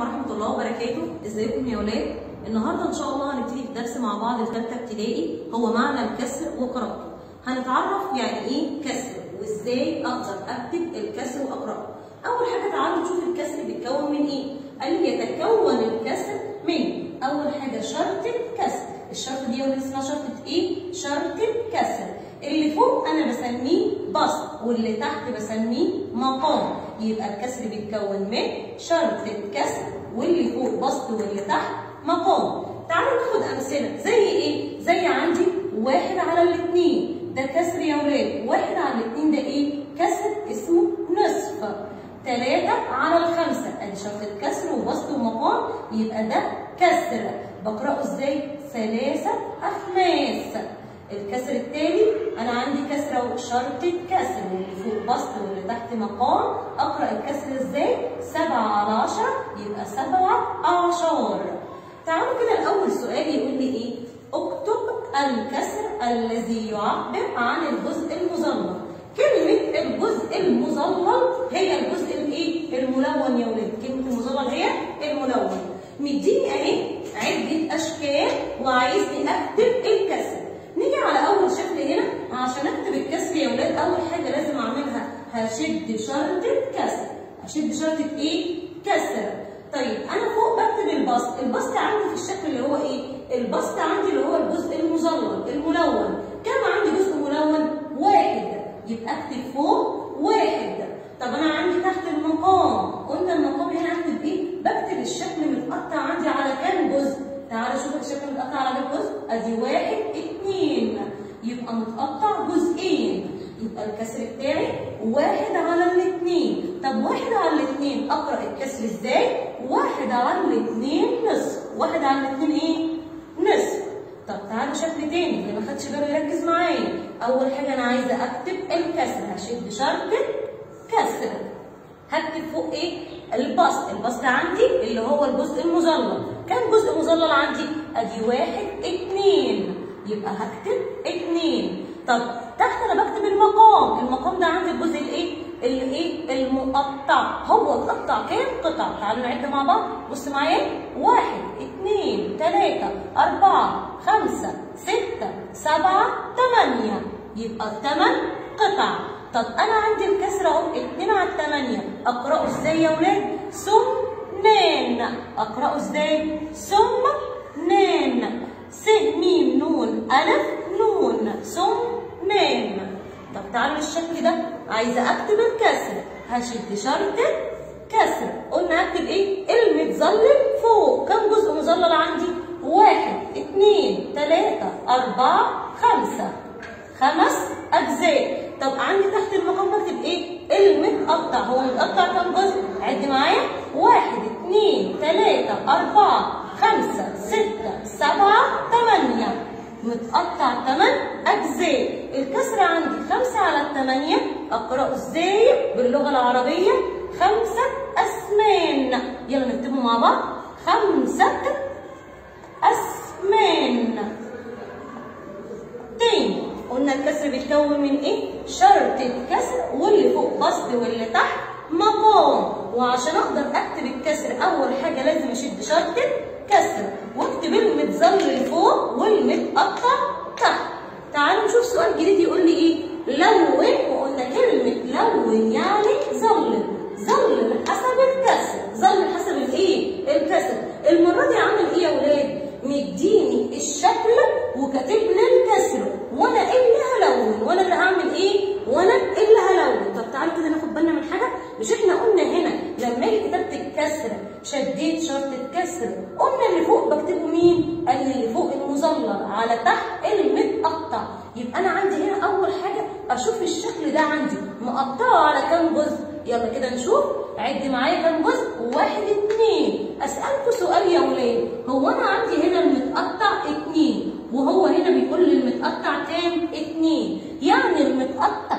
ورحمة الله وبركاته، ازيكم يا ولاد؟ النهارده ان شاء الله هنبتدي في درس مع بعض في ثالثة ابتدائي هو معنى الكسر وقراءته. هنتعرف يعني ايه كسر وازاي اقدر اكتب الكسر واقراه. أول حاجة تعالوا نشوف الكسر بيتكون من ايه؟ قال لي يتكون الكسر من أول حاجة شرطة كسر، الشرط دي اللي اسمها شرطة ايه؟ شرطة كسر. اللي فوق انا بسميه بسط واللي تحت بسميه مقام يبقى الكسر بيتكون من شرطة كسر واللي فوق بسط واللي تحت مقام تعالوا ناخد امثله زي ايه زي عندي واحد على الاثنين ده كسر يا ولاد واحد على الاثنين ده ايه كسر اسمه نصف ثلاثة على الخمسة ادي شرطة كسر وبسط ومقام يبقى ده كسر بقراه ازاي ثلاثة اخماس الكسر التالي انا عندي كسر اهو شرطة كسر واللي فوق بسط واللي تحت مقام اقرا الكسر ازاي؟ سبعة على عشرة يبقى سبعة اعشار تعالوا كده الاول سؤال يقول لي ايه؟ اكتب الكسر الذي يعبر عن الجزء المظلل كلمة الجزء المظلل هي الجزء الايه؟ الملون يا ولاد كلمة المظلل هي الملون مديني اهي عدة اشكال وعايزني اكتب الكسر نيجي على اول شكل هنا عشان اكتب الكسر يا ولاد اول حاجه لازم اعملها هشد شرطه كسر هشد شرطه ايه كسر طيب انا فوق بكتب البسط البسط عندي في الشكل اللي هو ايه البسط عندي اللي هو الجزء المظلل الملون كم عندي جزء ملون واحد يبقى اكتب فوق واحد طب انا عندي تحت المقام قلنا المقام هنا اكتب ايه بكتب الشكل متقطع عندي على كام جزء تعالى شوف الشكل متقطع على كام جزء ادي واحد اتنين يبقى متقطع جزئين يبقى الكسر بتاعي واحد على الاتنين طب واحد على الاتنين اقرا الكسر ازاي واحد على الاتنين نصف واحد على الاتنين ايه نصف طب تعالوا شكل تاني اللي ما خدش باله يركز معايا اول حاجه انا عايزه اكتب الكسر هشد شرطه كسر هكتب فوق ايه البسط البسط عندي اللي هو الجزء المظلل كم جزء مظلل عندي ادي واحد اتنين يبقى هكتب اتنين طب تحت انا بكتب المقام المقام ده عندي الجزء الايه الايه المقطع هو اتقطع كام قطع تعالوا نعد مع بعض بص معايا واحد اتنين تلاتة أربعة خمسة ستة سبعة تمانية يبقى تمن قطع طب انا عندي الكسر اهو 2 على 8 اقراه ازاي يا ولاد سمنان اقراه ازاي سمنان س م نون الف نون سمنان طب تعالوا للشكل ده عايزه اكتب الكسر هشد شرطه كسر قلنا هكتب ايه المتظلل فوق كم جزء مظلل عندي واحد اتنين تلاته اربعه خمسه خمس اجزاء طب عندي تحت المقام بكتب ايه؟ المتقطع هو متقطع كام جزء؟ عد معايا واحد اثنين ثلاثة أربعة خمسة ستة سبعة ثمانية متقطع ثمان أجزاء الكسر عندي خمسة على الثمانية أقرأه إزاي باللغة العربية خمسة أسمان يلا نكتبه مع بعض خمسة أسمان تاني قلنا الكسر بيتكون من ايه؟ شرطة كسر واللي فوق بسط واللي تحت مقام وعشان اقدر اكتب الكسر اول حاجة لازم اشد شرطة كسر واكتب المتظلل فوق والمتقطع تحت تعالوا نشوف سؤال جديد يقول لي ايه؟ لون وقلنا كلمة لون يعني ظلل ظلل حسب الكسر ظلل حسب الايه؟ الكسر المرة دي عامل ايه يا ولاد؟ مديني الشكل وكاتب لي الكسر وانا اللي هلون وانا اللي هعمل ايه وانا اللي هلون طب تعالوا كده ناخد بالنا من حاجه مش احنا قلنا هنا لما اجي كتبت الكسر شديت شرطه كسر قلنا اللي فوق بكتبه مين قال لي اللي فوق المظلل على تحت المتقطع يبقى انا عندي هنا اول حاجه اشوف الشكل ده عندي مقطعه على كام جزء يلا كده نشوف عد معايا كام جزء واحد اتنين اسالكوا سؤال يا ولاد هو انا عندي هنا المتقطع اتنين وهو هنا بيقول لي المتقطع كام اتنين يعني المتقطع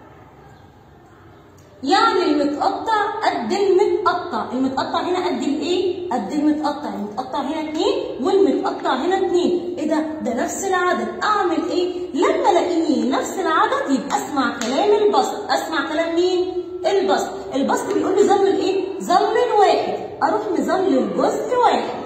يعني المتقطع قد المتقطع المتقطع هنا قد الايه قد المتقطع المتقطع هنا اتنين والمتقطع هنا اتنين ايه ده ده نفس العدد اعمل ايه لما الاقيه نفس العدد يبقى اسمع كلام البسط اسمع كلام مين البسط البسط بيقول لي ظلل ايه ظلل واحد اروح مظلل كام جزء واحد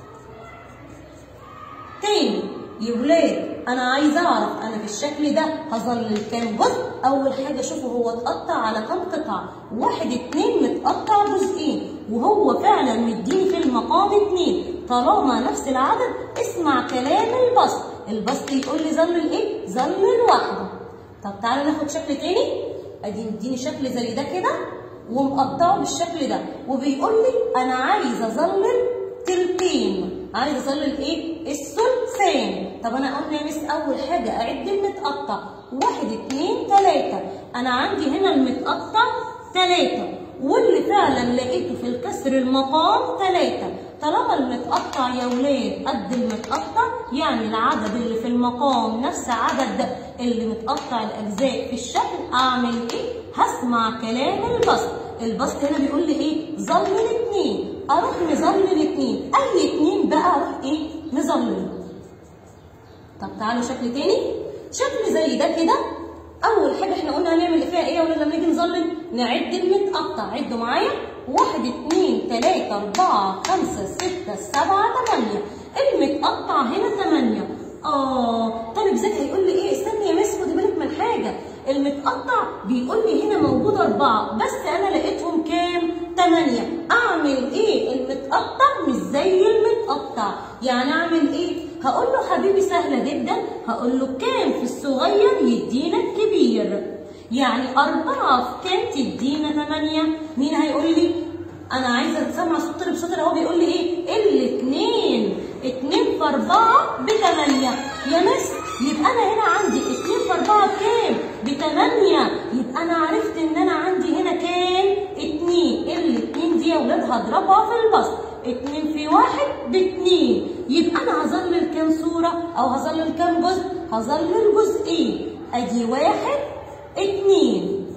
تاني يا ولاد انا عايزه اعرف انا في الشكل ده هظلل كام جزء اول حاجه شوفوا هو اتقطع على كام قطعه واحد اتنين متقطع جزئين وهو فعلا مديني في المقام اتنين طالما نفس العدد اسمع كلام البسط البسط يقول لي ظلل ايه ظلل واحده طب تعالى ناخد شكل تاني ادي مديني شكل زي ده كده ومقطعه بالشكل ده وبيقول لي انا عايز اظلل تلتين عايز اظلل ايه الثلثين طب انا قلنا يا مس اول حاجه اعد المتقطع واحد اتنين تلاته انا عندي هنا المتقطع تلاته واللي فعلا لقيته في الكسر المقام تلاته طالما المتقطع يا ولاد قد المتقطع يعني العدد اللي في المقام نفس عدد اللي متقطع الاجزاء في الشكل اعمل ايه هسمع كلام البسط البسط هنا بيقول لي ايه ظلل اتنين اروح مظلل اتنين اي اتنين بقى اروح ايه مظلل طب تعالوا شكل تاني شكل زي ده كده اول حاجه احنا قلنا هنعمل فيها ايه ولا لما نيجي نظلل نعد المتقطع عدوا معايا واحد اتنين تلاته اربعه خمسه سته سبعه تمانيه المتقطع هنا تمانيه اه طالب ذكي هيقول لي ايه استني يا مس خدي بالك من حاجه المتقطع بيقول لي هنا موجود أربعة بس أنا لقيتهم كام؟ تمانية أعمل إيه؟ المتقطع مش زي المتقطع يعني أعمل إيه؟ هقول له حبيبي سهلة جدا هقول له كام في الصغير يدينا الكبير يعني أربعة في كام تدينا تمانية مين هيقول لي؟ أنا عايزة أسمع صوت بصوت هو بيقول لي إيه؟ الاتنين اتنين في أربعة بتمانية يا مس يبقى أنا هنا عندي اتنين في أربعة بكام؟ بتمانية يبقى أنا عرفت إن أنا عندي هنا كام؟ اتنين الاتنين دي يا ولاد هضربها في البسط اتنين في واحد باتنين يبقى أنا هظلل كام صورة أو هظلل كام جزء؟ هظلل جزئين أدي واحد اتنين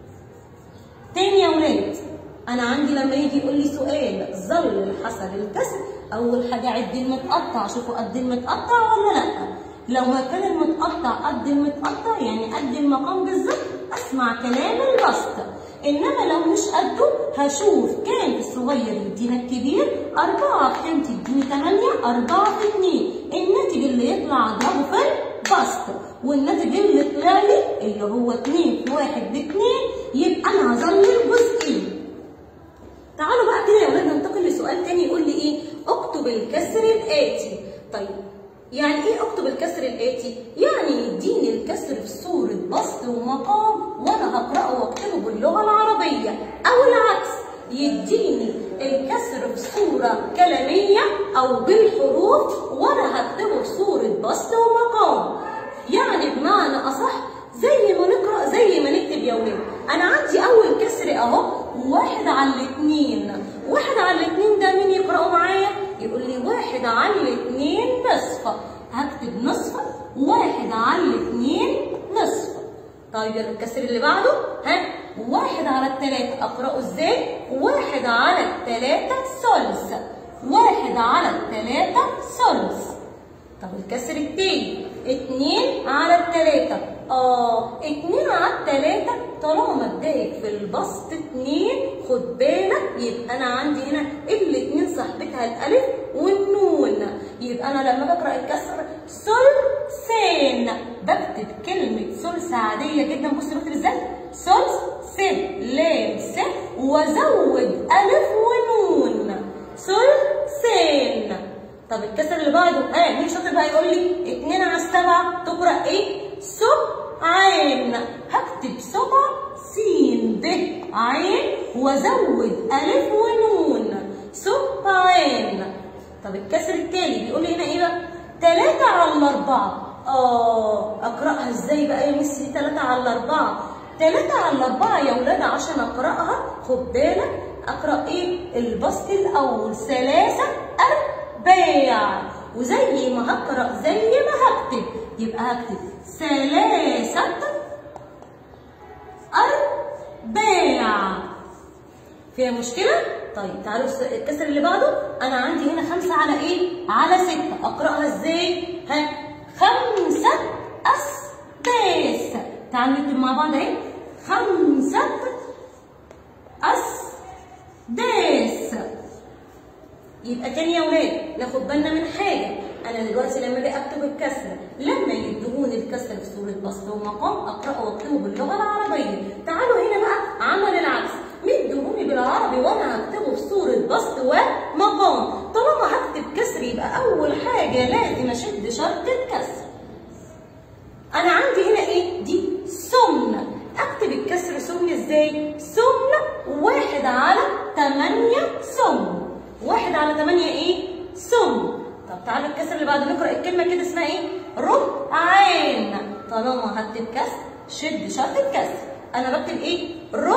تاني يا ولاد أنا عندي لما يجي يقول لي سؤال ظلل حسب الكسر أول حاجة عد المتقطع شوفوا قد المتقطع ولا لأ لو ما كان المتقطع قد المتقطع يعني قد المقام بالظبط اسمع كلام البسط انما لو مش قده هشوف كام الصغير يدينا الكبير أربعة في كام تديني تمانية أربعة في اتنين الناتج اللي يطلع اضربه في البسط والناتج اللي طلع لي اللي هو اتنين في واحد باتنين يبقى انا هظلل جزئين تعالوا بقى كده يا ولاد ننتقل لسؤال تاني يقول لي ايه اكتب الكسر الآتي طيب يعني ايه اكتب الكسر الآتي؟ يعني يديني الكسر في صورة بسط ومقام وانا هقرأه واكتبه باللغة العربية أو العكس يديني الكسر في صورة كلامية أو بالحروف وانا هكتبه في صورة بسط ومقام يعني بمعنى أصح زي ما نقرأ زي ما نكتب يا ولاد أنا عندي أول كسر أهو واحد على الاتنين واحد على الاتنين ده مين يقرأه معايا؟ يقول لي واحد على الاتنين نصف هكتب نصف واحد على الاتنين نصف طيب الكسر اللي بعده ها واحد على التلاتة أقرأه إزاي؟ واحد على التلاتة ثلث واحد على التلاتة ثلث طب الكسر التاني اتنين على التلاتة اه اتنين على التلاتة طالما اداك في البسط اتنين خد بالك يبقى انا عندي هنا الاتنين صاحبتها الالف والنون يبقى انا لما بقرا الكسر ثلثين بكتب كلمة ثلث عادية جدا بص بكتب ازاي؟ ثلث س لام س وازود الف ونون ثلثين طب الكسر اللي بعده ها مين شاطر بقى يقول لي 2 على السبعة تقرأ ايه؟ سبعين هكتب سبعة س ب عين وازود ألف ونون سبعين طب الكسر التاني بيقول لي هنا ايه بقى؟ 3 على الأربعة اه أقرأها ازاي بقى يا ميسي 3 على الأربعة 3 على الأربعة يا ولاد عشان أقرأها خد بالك أقرأ ايه؟ البسط الأول ثلاثة أرباع وزي ما هقرأ زي ما هكتب يبقى هكتب ثلاثة أرباع فيها مشكلة؟ طيب تعالوا الكسر اللي بعده أنا عندي هنا خمسة على إيه؟ على ستة أقرأها إزاي؟ ها خمسة أسداس تعالوا نكتب مع بعض أهي خمسة أسداس يبقى تاني يا ولاد ناخد بالنا من حاجه انا دلوقتي لما اجي اكتب الكسر لما يدهوني الكسر في صوره بسط ومقام اقراه واكتبه باللغه العربيه تعالوا هنا بقى عمل العكس مدهوني بالعربي وانا هكتبه في صوره بسط ومقام طالما هكتب كسر يبقى اول حاجه لازم اشد شرط الكسر انا عندي هنا ايه دي سمنه اكتب الكسر سمن ازاي سمن واحد على تمانية سمن واحد على تمانية ايه سمن طب تعالوا الكسر اللي بعد نقرا الكلمه كده اسمها ايه ربعين طالما هكتب كسر شد شرط الكسر انا بكتب ايه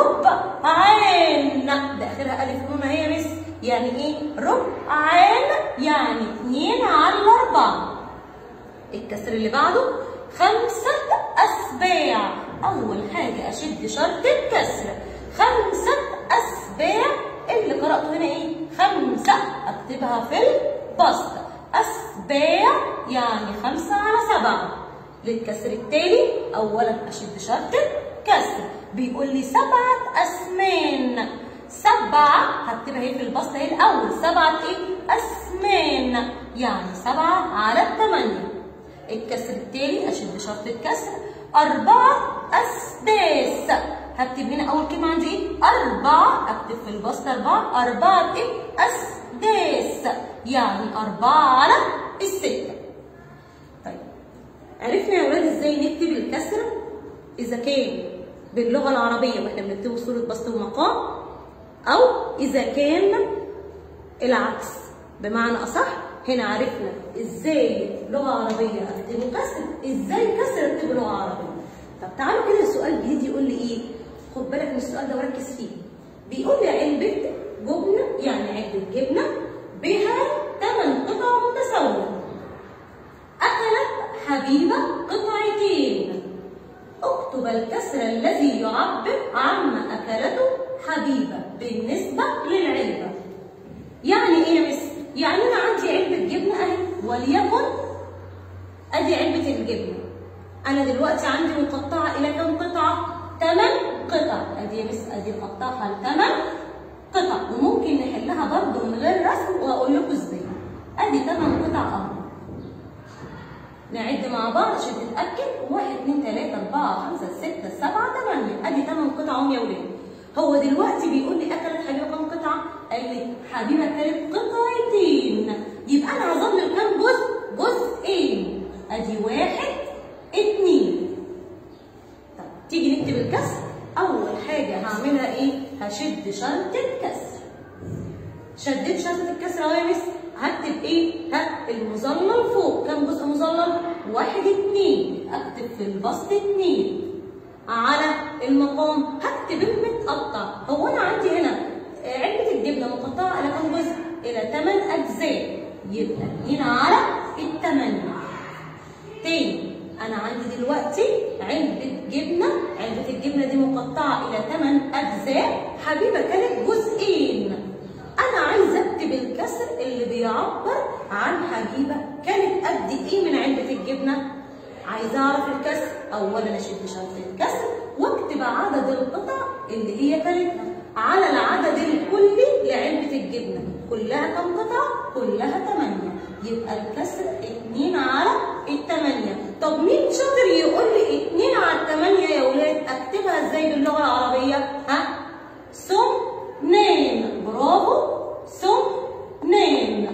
ربعين ده اخرها الف نون هي مس يعني ايه ربعين يعني اتنين على اربعه الكسر اللي بعده خمسة أسباع أول حاجة أشد شرط الكسر خمسة أسباع اللي قرأته هنا إيه؟ خمسة أكتبها في البسط أسباع يعني خمسة على سبعة للكسر التالي أولا أشد شرط الكسر بيقول لي سبعة أسمان سبعة هكتبها اهي في البسط اهي الأول سبعة إيه؟ أسمان يعني سبعة على الثمانية الكسر التالي اشد شرط الكسر أربعة أسداس هكتب هنا أول كلمة عندي إيه؟ أربعة أكتب في البسط أربعة أربعة إيه؟ أسداس يعني أربعة على الستة طيب عرفنا يا ولاد إزاي نكتب الكسر إذا كان باللغة العربية واحنا بنكتبه صورة بسط ومقام أو إذا كان العكس بمعنى أصح هنا عرفنا ازاي لغه عربيه اكتبه كسر ازاي كسر اكتبه لغه عربيه طب تعالوا كده السؤال الجديد يقول لي ايه خد بالك من السؤال ده وركز فيه بيقول لي علبه جبنه يعني علبه جبنه بها ثمان قطع متساويه اكلت حبيبه قطعتين اكتب الكسر الذي يعبر عما اكلته حبيبه بالنسبه للعلبه يعني ايه يا مس يعني انا عندي علبه جبنه اهي وليكن ادي علبه الجبنه انا دلوقتي عندي مقطعه الى كم قطعه 8 قطع ادي يا مس ادي مقطعها ل 8 قطع وممكن نحلها برضو من غير رسم واقول لكم ازاي ادي 8 قطع اهو نعد مع بعض عشان نتاكد 1 2 3 4 5 6 7 8 ادي 8 قطع اهم يا ولاد هو دلوقتي بيقول لي اكلت حبيبه كام قطعه؟ قال لي حبيبه اكلت قطعتين يبقى انا هظل كام جزء؟ جزئين ادي واحد اتنين طب تيجي نكتب الكسر اول حاجه هعملها ايه؟ هشد شرط الكسر شديت شرط الكسر اهو يا مس هكتب ايه؟ ها المظلل فوق كام جزء مظلل؟ واحد اتنين اكتب في البسط اتنين على المقام هكتب المتقطع هو انا عندي هنا علبه الجبنه مقطعه الى كم جزء؟ الى 8 اجزاء يبقى 2 على الثمانيه تاني انا عندي دلوقتي علبه جبنه علبه الجبنه دي مقطعه الى 8 اجزاء حبيبه كانت جزئين انا عايزه اكتب الكسر اللي بيعبر عن حبيبه كانت قد ايه من علبه الجبنه عايزه اعرف الكسر اولا اشد شرط الكسر واكتب عدد القطع اللي هي كلتها على العدد الكلي لعلبه الجبنه كلها كم قطعه كلها 8 يبقى الكسر 2 على الثمانية طب مين شاطر يقول لي 2 على الثمانية يا ولاد اكتبها ازاي باللغه العربيه ها سمنان برافو سمنان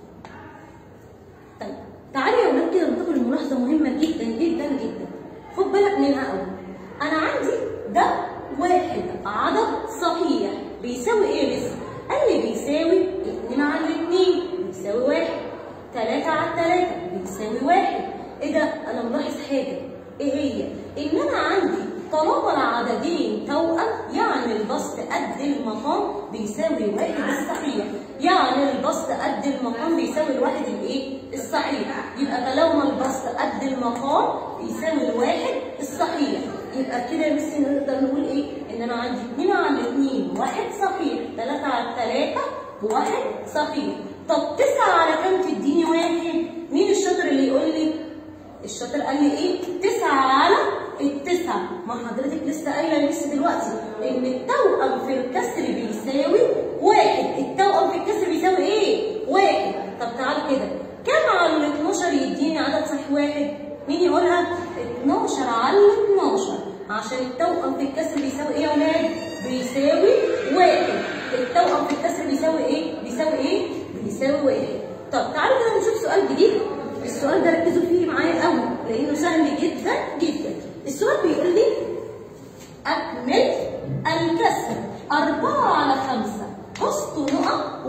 طيب تعالي يا ولاد كده ننتقل لملاحظه مهمه جدا جدا جدا خد بالك منها قوي انا عندي ده واحد عدد صحيح بيساوي ايه يا مس قال لي بيساوي 2 على 2 بيساوي واحد 3 على 3 بيساوي واحد ايه ده انا ملاحظ حاجه ايه هي ان انا عندي طالما العددين توأم يعني البسط قد المقام بيساوي واحد الصحيح يعني البسط قد المقام بيساوي الواحد الايه الصحيح يبقى طالما البسط قد المقام بيساوي الواحد الصحيح يبقى كده يا مس نقدر نقول ايه ان انا عندي 2 على 2 واحد صحيح 3 على 3 بواحد صحيح طب 9 على كام تديني واحد مين الشاطر اللي يقول لي الشاطر قال لي ايه 9 على التسعة ما حضرتك لسه قايله يا مس دلوقتي ان التوأم في الكسر بيساوي واحد التوأم في الكسر بيساوي ايه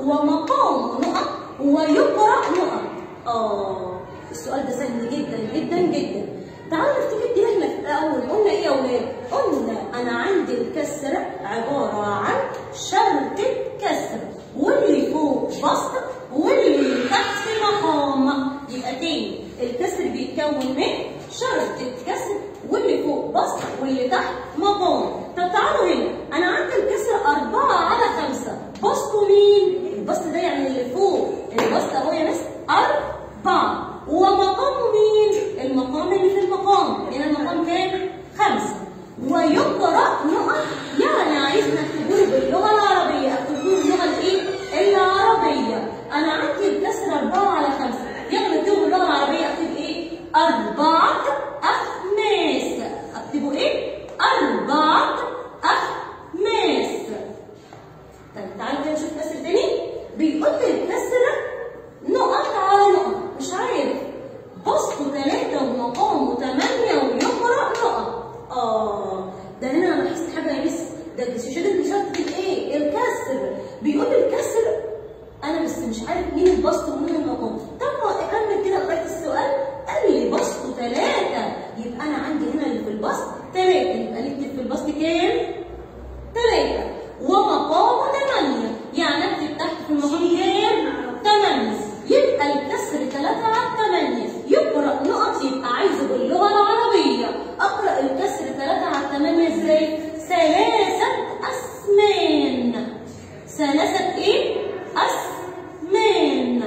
ومقام نقط ويقرأ نقط اه السؤال ده سهل جدا جدا جدا تعالوا نفتكر كده احنا في الاول قلنا ايه يا اولاد قلنا انا عندي الكسر عباره عن شرطه كسر واللي فوق بسط واللي تحت مقام يبقى تاني الكسر بيتكون من شرطه كسر واللي فوق بسط واللي تحت مقام طب تعالوا هنا انا عندي الكسر أربعة على خمسة بسطه مين؟ البسط ده يعني اللي فوق البسط اهو يا ناس أربعة ومقامه مين؟ المقام اللي في المقام هنا المقام كام؟ خمسة ويقرأ نقط يعني عايزنا تكتبوه باللغة العربية اكتبوه باللغة الايه؟ العربية أنا عندي الكسر أربعة على خمسة يلا نكتبه باللغة العربية أكتب إيه؟ أربعة أخماس أكتبه إيه؟ أربعة أخماس طيب تعالوا كده نشوف كسر تاني بيقول لي الكسر نقط على نقط مش عارف بسطه ثلاثة ومقامه ثمانية ويقرأ نقط آه ده هنا أنا لاحظت حاجة يا مس ده الديسيشن اللي شرط الإيه؟ الكسر بيقول لي الكسر أنا بس مش عارف مين البسط ومين المقام طب ما أكمل كده لغاية السؤال قال لي بسطه ثلاثة يبقى أنا عندي هنا اللي في البسط ثلاثة يبقى نكتب في البسط كام؟ ثلاثة ومقامه ثمانية يعني اكتب تحت في المقام كام؟ ثمانية يبقى الكسر ثلاثة على ثمانية يقرأ نقط يبقى عايزه باللغة العربية أقرأ الكسر ثلاثة على ثمانية ازاي؟ ثلاثة أسمان ثلاثة إيه؟ أسمان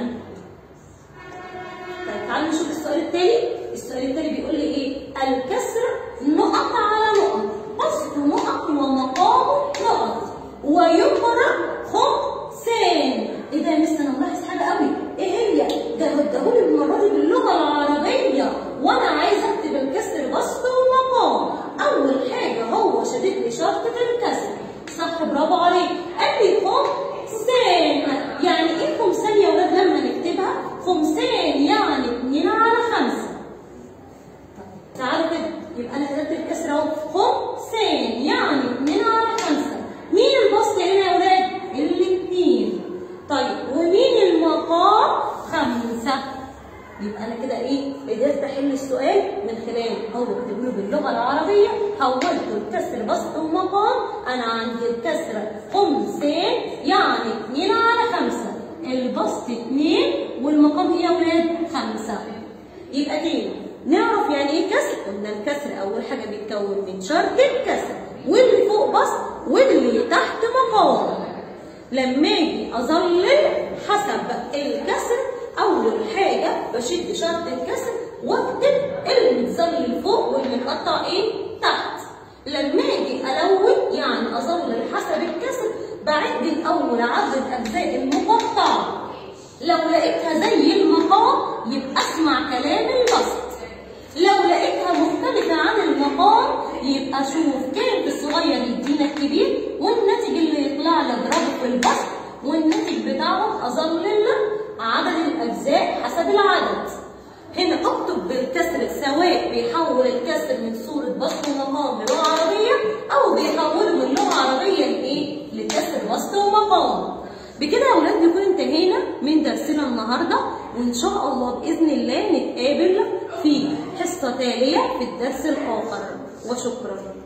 طيب تعالوا نشوف السؤال التاني السؤال التاني بيقول لي ايه الكسر نقط على نقط بسط نقط ومقامه نقط ويقرأ خمسان ايه ده يا مستر انا ملاحظ حاجه قوي ايه هي ده اداهولي المره دي باللغه العربيه وانا عايزه اكتب الكسر بسط ومقام اول حاجه هو شدد لي شرطه الكسر صح برافو عليك قال لي خمسان يعني ايه خمسان يا ولاد لما نكتبها خمسان يعني 2 على 5 تعالوا كده يبقى انا كتبت الكسر اهو خمسان يعني 2 على 5 مين البسط هنا يا ولاد؟ الاثنين طيب ومين المقام؟ خمسة يبقى انا كده ايه قدرت احل السؤال من خلال هو كتب له باللغه العربيه حولته الكسر بسط ومقام انا عندي الكسر خمسان يعني 2 على 5 البسط 2 والمقام ايه يا ولاد؟ 5 يبقى تاني نعرف يعني ايه كسر قلنا الكسر اول حاجه بيتكون من شرط الكسر واللي فوق بسط واللي تحت مقام لما اجي اظلل حسب الكسر اول حاجه بشد شرط الكسر واكتب اللي متظلل فوق واللي متقطع ايه تحت لما اجي الون يعني اظلل حسب الكسر بعد الاول عدد اجزاء المقطعه لو لقيتها زي المقام يبقى اسمع كلام البسط لو لقيتها مختلفة عن المقام يبقى شوف كام في الصغير يدينا الكبير والناتج اللي يطلع لك اضربه في البسط والناتج بتاعه اظلل عدد الاجزاء حسب العدد هنا اكتب بالكسر سواء بيحول الكسر من صورة بسط ومقام للغة عربية أو بيحوله من لغة عربية لإيه؟ لكسر بسط ومقام. بكده يا ولاد نكون انتهينا من درسنا النهارده وإن شاء الله بإذن الله نتقابل في حصة تالية في الدرس الآخر وشكرا.